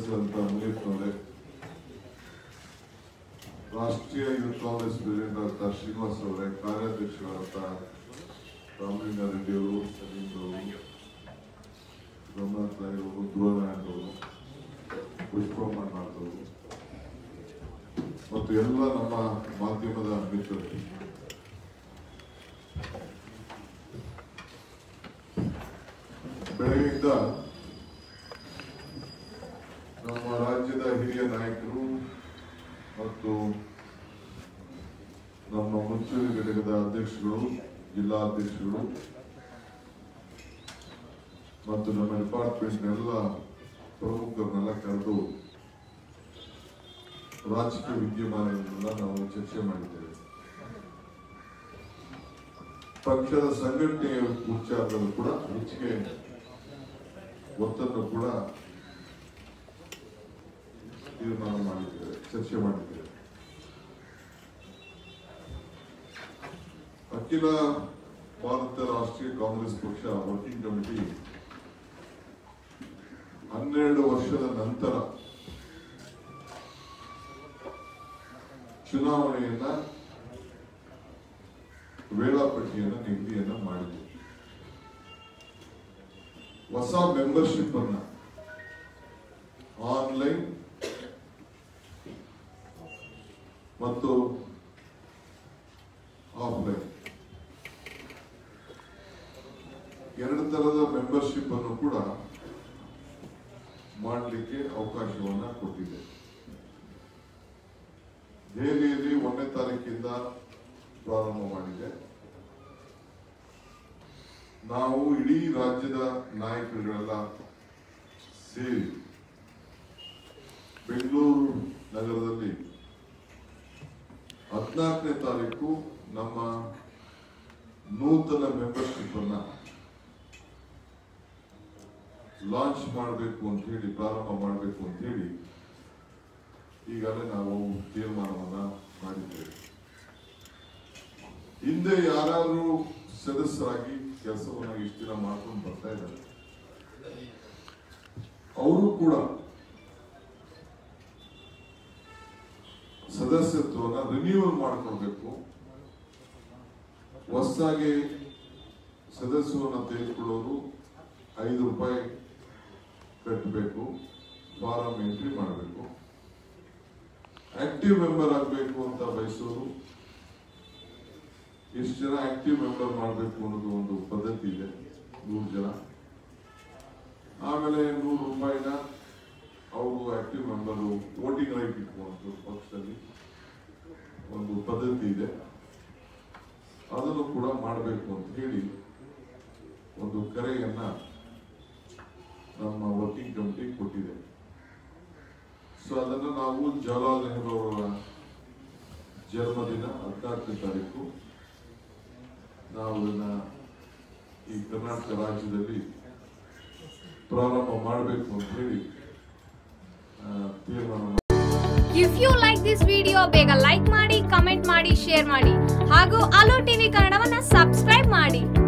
ಸದಸ್ಯರಂತ ಮುನಿಯಪ್ಪನವರೇ ರಾಷ್ಟ್ರೀಯ youth Congress president ಅಂತ ಶ್ರೀನಿವಾಸ್ ಅವರೇ ಕಾರ್ಯಾಧ್ಯಕ್ಷರಾದಂಥ ರಾಮಲಿಂಗ ರೆಡ್ಡಿ ಅವರು ಸಲೀಂ ಅವರು ರಮನಾಥ್ ರಾಯ್ ಅವರು ಧ್ರುವನಾರಾಯಣ್ ಅವರು ಪುಷ್ಪಮ್ಮಣ್ಣ ಅವರು ಮತ್ತು ಎಲ್ಲ ನಮ್ಮ ಮಾಧ್ಯಮದ ಮಿತ್ರರು ಬೆಳಗ್ಗೆಯಿಂದ ನಮ್ಮ ರಾಜ್ಯದ ಹಿರಿಯ ನಾಯಕರು ಮತ್ತು ನಮ್ಮ ಮುಂಚೂಣಿ ಘಟಕದ ಅಧ್ಯಕ್ಷಗಳು ಜಿಲ್ಲಾ ಅಧ್ಯಕ್ಷಗಳು ಮತ್ತು ನಮ್ಮ ಡಿಪಾರ್ಟ್ಮೆಂಟ್ ಎಲ್ಲ ಪ್ರಮುಖರನ್ನೆಲ್ಲ ಕರೆದು ರಾಜಕೀಯ ವಿದ್ಯಮಾನಗಳನ್ನೆಲ್ಲ ನಾವು ಚರ್ಚೆ ಮಾಡಿದ್ದೇವೆ ಪಕ್ಷದ ಸಂಘಟನೆಯ ವಿಚಾರದಲ್ಲೂ ಕೂಡ ಹೆಚ್ಚಿಗೆ ಒತ್ತನ್ನು ಕೂಡ ತೀರ್ಮಾನ ಮಾಡಿದ್ದೇವೆ ಚರ್ಚೆ ಮಾಡಿದ್ದೇವೆ ಅಖಿಲ ಭಾರತ ರಾಷ್ಟ್ರೀಯ ಕಾಂಗ್ರೆಸ್ ಪಕ್ಷ ವರ್ಕಿಂಗ್ ಕಮಿಟಿ ಹನ್ನೆರಡು ವರ್ಷದ ನಂತರ ಚುನಾವಣೆಯನ್ನ ವೇಳಾಪಟ್ಟಿಯನ್ನ ನಿಗದಿಯನ್ನ ಮಾಡಿದೆ ಹೊಸ ಮೆಂಬರ್ಶಿಪ್ ಅನ್ನ ಆನ್ಲೈನ್ ಮತ್ತು ಆಫ್ಲೈನ್ ಎರಡು ತರದ ಮೆಂಬರ್ಶಿಪ್ ಅನ್ನು ಕೂಡ ಮಾಡಲಿಕ್ಕೆ ಅವಕಾಶವನ್ನ ಕೊಟ್ಟಿದೆ ದೆಹಲಿಯಲ್ಲಿ ಒಂದನೇ ತಾರೀಕಿಂದ ಪ್ರಾರಂಭ ಮಾಡಿದೆ ನಾವು ಇಡೀ ರಾಜ್ಯದ ನಾಯಕರುಗಳೆಲ್ಲ ಸೇರಿ ಬೆಂಗಳೂರು ನಗರದಲ್ಲಿ ಹದಿನಾಲ್ಕನೇ ತಾರೀಕು ನಮ್ಮ ನೂತನ ಮೆಂಬರ್ಶಿಪ್ ಅನ್ನ ಲಾಂಚ್ ಮಾಡಬೇಕು ಅಂತ ಹೇಳಿ ಪ್ರಾರಂಭ ಮಾಡಬೇಕು ಅಂತ ಹೇಳಿ ಈಗಾಗಲೇ ನಾವು ತೀರ್ಮಾನವನ್ನ ಮಾಡಿದ್ದೇವೆ ಹಿಂದೆ ಯಾರು ಸದಸ್ಯರಾಗಿ ಕೆಲಸವನ್ನ ಇಷ್ಟು ದಿನ ಮಾಡ್ಕೊಂಡು ಬರ್ತಾ ಇದ್ದಾರೆ ಅವರು ಕೂಡ ಸದಸ್ಯತ್ವನ ರಿನ್ಯೂವಲ್ ಮಾಡ್ಕೊಳ್ಬೇಕು ಹೊಸದಾಗಿ ಸದಸ್ಯವನ್ನ ತೆಗೆದುಕೊಳ್ಳೋರು ಐದು ರೂಪಾಯಿ ಕಟ್ಟಬೇಕು ಫಾರಂ ಎಂಟ್ರಿ ಮಾಡಬೇಕು ಆಕ್ಟಿವ್ ಮೆಂಬರ್ ಆಗಬೇಕು ಅಂತ ಬಯಸೋರು ಎಷ್ಟು ಜನ ಆಕ್ಟಿವ್ ಮೆಂಬರ್ ಮಾಡಬೇಕು ಅನ್ನೋದು ಒಂದು ಪದ್ಧತಿ ಇದೆ ನೂರು ಜನ ಆಮೇಲೆ ನೂರು ರೂಪಾಯಿನ ಅವರು ಆಕ್ಟಿವ್ ಮೆಂಬರು ವೋಟಿಂಗ್ ರೈಟ್ ಇಟ್ಕೊಂಡು ಪಕ್ಷದಲ್ಲಿ ಒಂದು ಪದ್ಧತಿ ಇದೆ ಅದನ್ನು ಕೂಡ ಮಾಡಬೇಕು ಅಂತ ಹೇಳಿ ಒಂದು ಕರೆಯನ್ನ ನಮ್ಮ ವರ್ಕಿಂಗ್ ಕಮಿಟಿ ಕೊಟ್ಟಿದೆ ಸೊ ಅದನ್ನು ನಾವು ಜವಾಹರ್ಲಾಲ್ ನೆಹರು ಅವರ ಜನ್ಮದಿನ ಹದಿನಾಲ್ಕನೇ ತಾರೀಕು ನಾವು ಅದನ್ನ ಈ ಕರ್ನಾಟಕ ರಾಜ್ಯದಲ್ಲಿ ಪ್ರಾರಂಭ ಮಾಡಬೇಕು ಅಂತ ಹೇಳಿ ಆ, ತೀರ್ಮಾನ ಮಾಡಿ if you like this video ಬೇಗ ಲೈಕ್ ಮಾಡಿ ಕಮೆಂಟ್ ಮಾಡಿ ಶೇರ್ ಮಾಡಿ ಹಾಗೂ ಅಲೋ ಟಿವಿ ಕನ್ನಡವನ್ನ ಸಬ್ಸ್ಕ್ರೈಬ್ ಮಾಡಿ